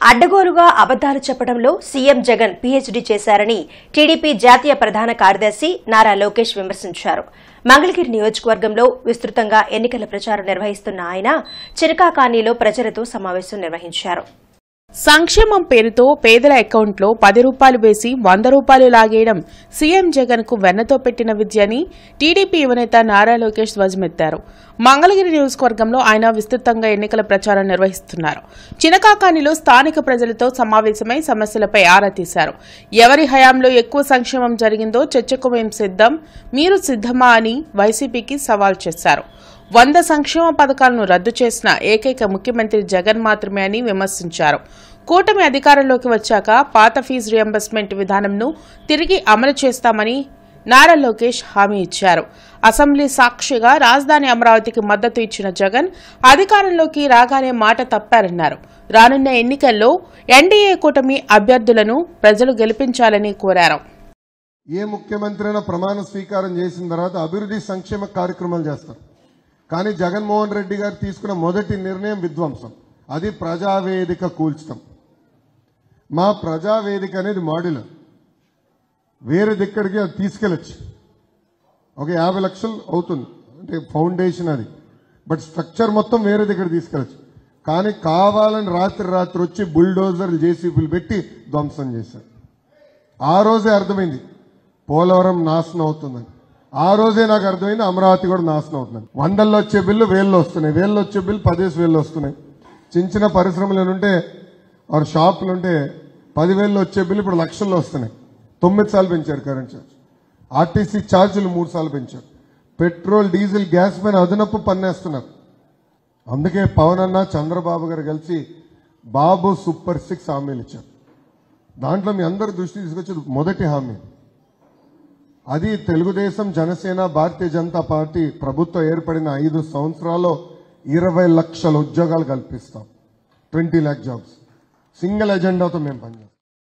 అడ్డగోలుగా అబద్దాలు చెప్పడంలో సీఎం జగన్ పీహెచ్డీ చేశారని టీడీపీ జాతీయ ప్రధాన కార్యదర్శి నారా లోకేష్ విమర్శించారు మంగళగిరి నియోజకవర్గంలో విస్తృతంగా ఎన్నికల ప్రచారం నిర్వహిస్తున్న ఆయన చిరకాకానీలో ప్రజలతో సమావేశం నిర్వహించారు సంక్షేమం పేరుతో పేదల అకౌంట్లో పది రూపాయలు వేసి వంద రూపాయలు లాగేయడం సీఎం జగన్ కు వెన్నతో పెట్టిన విద్యని టీడీపీ యువనేత నారా లోకేష్ ధ్వజమెత్తారు మంగళగిరి నియోజకవర్గంలో ఆయన విస్తృతంగా ఎన్నికల ప్రచారం నిర్వహిస్తున్నారు చినకాకానిలో స్థానిక ప్రజలతో సమావేశమై సమస్యలపై ఆరా తీశారు ఎవరి హయాంలో ఎక్కువ సంక్షేమం జరిగిందో చర్చకు మేం సిద్ధం మీరు సిద్ధమా అని వైసీపీకి సవాల్ చేశారు వంద సంక్షేమ పథకాలను రద్దు చేసిన ఏకైక ముఖ్యమంత్రి జగన్ మాత్రమే అని విమర్శించారు కూటమి అధికారంలోకి వచ్చాక పాత ఫీజు రియంబర్స్మెంట్ విధానంను తిరిగి అమలు చేస్తామని నారా లోకేష్ హామీ ఇచ్చారు అసెంబ్లీ సాక్షిగా రాజధాని అమరావతికి మద్దతు ఇచ్చిన జగన్ అధికారంలోకి రాగానే మాట తప్పారన్నారు రానున్న ఎన్నికల్లో ఎన్డీఏ కూటమి అభ్యర్థులను ప్రజలు గెలిపించాలని కోరారు ఏ ముఖ్యమంత్రి అయినా ప్రమాణ స్వీకారం చేసిన తర్వాత అభివృద్ధి సంక్షేమ కార్యక్రమాలు చేస్తారు కానీ జగన్మోహన్ రెడ్డి గారు తీసుకున్న మొదటి నిర్ణయం విధ్వంసం అది ప్రజావేదిక కూల్చడం మా ప్రజావేదిక అనేది మాడ్యులర్ వేరే దిక్కడికి అది తీసుకెళ్ళచ్చు ఒక యాభై లక్షలు అవుతుంది అంటే ఫౌండేషన్ అది బట్ స్ట్రక్చర్ మొత్తం వేరే దగ్గర తీసుకెళ్ళచ్చు కానీ కావాలని రాత్రి రాత్రి వచ్చి బుల్డోజర్లు జేసీబీలు పెట్టి ధ్వంసం చేశారు ఆ రోజే అర్థమైంది పోలవరం నాశనం అవుతుందని ఆ రోజే నాకు అర్థమైంది అమరావతి కూడా నాశనం అవుతుందని వందల్లో వచ్చే బిల్లు వేల్లో వస్తున్నాయి వేల్లో వచ్చే బిల్లు పదేసి వేలు వస్తున్నాయి చిన్న చిన్న పరిశ్రమలు ఉంటే ఆరు షాపులు ఉంటే పదివేల్లో వచ్చే బిల్లు ఇప్పుడు లక్షల్లో వస్తున్నాయి తొమ్మిది సార్లు పెంచారు కరెంట్ ఛార్జ్ ఆర్టీసీ ఛార్జీలు మూడు సార్లు పెంచారు పెట్రోల్ డీజిల్ గ్యాస్ పైన అదనపు పన్నేస్తున్నారు అందుకే పవన్ అన్న చంద్రబాబు గారు కలిసి బాబు సూపర్ సిక్స్ హామీలు ఇచ్చారు దాంట్లో మీ అందరి దృష్టి తీసుకొచ్చేది మొదటి హామీ అది తెలుగుదేశం జనసేన భారతీయ జనతా పార్టీ ప్రభుత్వం ఏర్పడిన ఐదు సంవత్సరాల్లో ఇరవై లక్షల ఉద్యోగాలు కల్పిస్తాం ట్వంటీ ల్యాక్ జాబ్స్ సింగిల్ ఎజెండాతో మేము పనిచేస్తాం